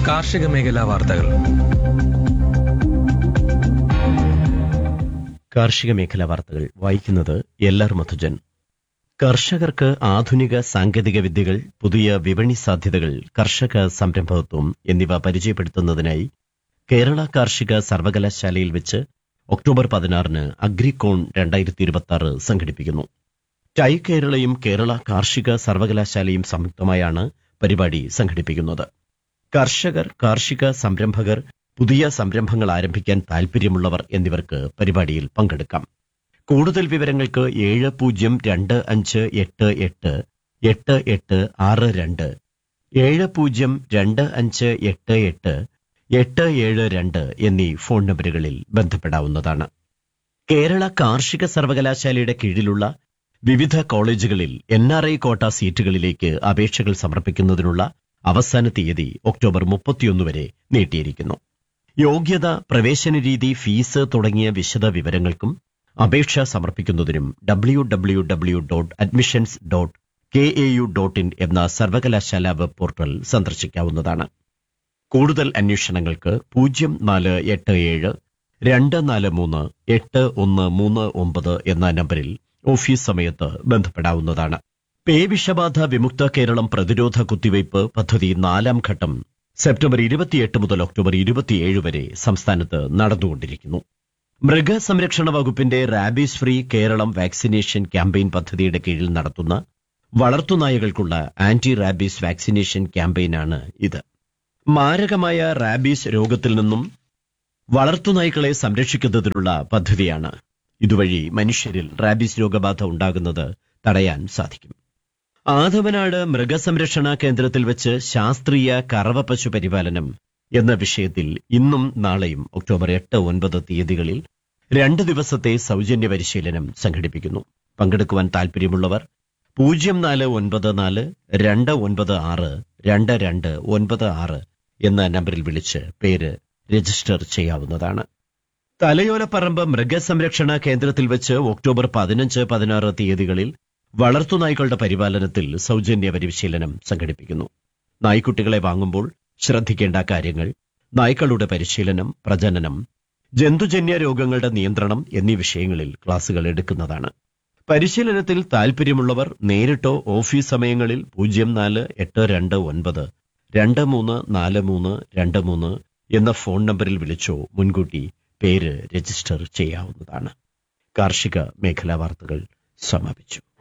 കാർഷിക മേഖലാ വാർത്തകൾ കാർഷിക മേഖലാ വാർത്തകൾ വായിക്കുന്നത് എൽ ആർ മധുജൻ കർഷകർക്ക് ആധുനിക സാങ്കേതിക വിദ്യകൾ പുതിയ വിപണി സാധ്യതകൾ കർഷക സംരംഭകത്വം എന്നിവ പരിചയപ്പെടുത്തുന്നതിനായി കേരള കാർഷിക സർവകലാശാലയിൽ വെച്ച് ഒക്ടോബർ പതിനാറിന് അഗ്രികോൺ രണ്ടായിരത്തി ഇരുപത്തി സംഘടിപ്പിക്കുന്നു ടൈ കേരളയും കേരള കാർഷിക സർവകലാശാലയും സംയുക്തമായാണ് പരിപാടി സംഘടിപ്പിക്കുന്നത് കർഷകർ കാർഷിക സംരംഭകർ പുതിയ സംരംഭങ്ങൾ ആരംഭിക്കാൻ താൽപ്പര്യമുള്ളവർ എന്നിവർക്ക് പരിപാടിയിൽ പങ്കെടുക്കാം കൂടുതൽ വിവരങ്ങൾക്ക് ഏഴ് പൂജ്യം രണ്ട് അഞ്ച് എട്ട് എട്ട് എട്ട് എട്ട് ആറ് രണ്ട് ഏഴ് പൂജ്യം രണ്ട് അഞ്ച് എട്ട് എട്ട് എട്ട് ഏഴ് രണ്ട് എന്നീ ഫോൺ നമ്പറുകളിൽ ബന്ധപ്പെടാവുന്നതാണ് കേരള കാർഷിക സർവകലാശാലയുടെ കീഴിലുള്ള വിവിധ കോളേജുകളിൽ എൻ ആർ ഐ കോട്ട സീറ്റുകളിലേക്ക് അപേക്ഷകൾ സമർപ്പിക്കുന്നതിനുള്ള അവസാന തീയതി ഒക്ടോബർ മുപ്പത്തിയൊന്ന് വരെ നീട്ടിയിരിക്കുന്നു യോഗ്യത പ്രവേശന രീതി ഫീസ് തുടങ്ങിയ വിശദ വിവരങ്ങൾക്കും അപേക്ഷ സമർപ്പിക്കുന്നതിനും W W W dot admissions dot K A U dot in എന്ന സർവകലാശാല വെബ് പോർട്ടൽ സന്ദർശിക്കാവുന്നതാണ് കൂടുതൽ അന്വേഷണങ്ങൾക്ക് പൂജ്യം നാല് എട്ട് ഏഴ് രണ്ട് നാല് മൂന്ന് എട്ട് ഒന്ന് മൂന്ന് ഒമ്പത് എന്ന നമ്പറിൽ ഓഫീസ് സമയത്ത് ബന്ധപ്പെടാവുന്നതാണ് പേവിഷബാധ വിമുക്ത കേരളം പ്രതിരോധ കുത്തിവയ്പ് പദ്ധതി നാലാം ഘട്ടം സെപ്റ്റംബർ ഇരുപത്തിയെട്ട് മുതൽ ഒക്ടോബർ ഇരുപത്തിയേഴ് വരെ സംസ്ഥാനത്ത് നടന്നുകൊണ്ടിരിക്കുന്നു മൃഗസംരക്ഷണ വകുപ്പിന്റെ rabies free Keralam vaccination campaign പദ്ധതിയുടെ കീഴിൽ നടത്തുന്ന വളർത്തുനായകൾക്കുള്ള ആന്റി റാബീസ് വാക്സിനേഷൻ ക്യാമ്പയിനാണ് ഇത് മാരകമായ റാബീസ് രോഗത്തിൽ നിന്നും വളർത്തുനായ്ക്കളെ സംരക്ഷിക്കുന്നതിനുള്ള പദ്ധതിയാണ് ഇതുവഴി മനുഷ്യരിൽ റാബീസ് രോഗബാധ ഉണ്ടാകുന്നത് തടയാൻ സാധിക്കും ആദവനാട് മൃഗസംരക്ഷണ കേന്ദ്രത്തിൽ വെച്ച് ശാസ്ത്രീയ കറവ പശു പരിപാലനം എന്ന വിഷയത്തിൽ ഇന്നും നാളെയും ഒക്ടോബർ എട്ട് ഒൻപത് തീയതികളിൽ രണ്ട് ദിവസത്തെ സൗജന്യ പരിശീലനം സംഘടിപ്പിക്കുന്നു പങ്കെടുക്കുവാൻ താൽപ്പര്യമുള്ളവർ പൂജ്യം നാല് ഒൻപത് നാല് രണ്ട് ഒൻപത് ആറ് രണ്ട് രണ്ട് ഒൻപത് ആറ് എന്ന നമ്പറിൽ വിളിച്ച് പേര് രജിസ്റ്റർ ചെയ്യാവുന്നതാണ് തലയോലപ്പറമ്പ് മൃഗസംരക്ഷണ കേന്ദ്രത്തിൽ വെച്ച് ഒക്ടോബർ പതിനഞ്ച് പതിനാറ് തീയതികളിൽ വളർത്തുനായ്ക്കളുടെ പരിപാലനത്തിൽ സൗജന്യ പരിശീലനം സംഘടിപ്പിക്കുന്നു നായ്ക്കുട്ടികളെ വാങ്ങുമ്പോൾ ശ്രദ്ധിക്കേണ്ട കാര്യങ്ങൾ നായ്ക്കളുടെ പരിശീലനം പ്രജനനം ജന്തുജന്യ രോഗങ്ങളുടെ നിയന്ത്രണം എന്നീ വിഷയങ്ങളിൽ ക്ലാസുകൾ എടുക്കുന്നതാണ് പരിശീലനത്തിൽ താൽപ്പര്യമുള്ളവർ നേരിട്ടോ ഓഫീസ് സമയങ്ങളിൽ പൂജ്യം നാല് എട്ട് രണ്ട് ഒൻപത് രണ്ട് മൂന്ന് നാല് മൂന്ന് രണ്ട് മൂന്ന് എന്ന ഫോൺ നമ്പറിൽ വിളിച്ചോ മുൻകൂട്ടി പേര് രജിസ്റ്റർ ചെയ്യാവുന്നതാണ് കാർഷിക മേഖലാ വാർത്തകൾ സമാപിച്ചു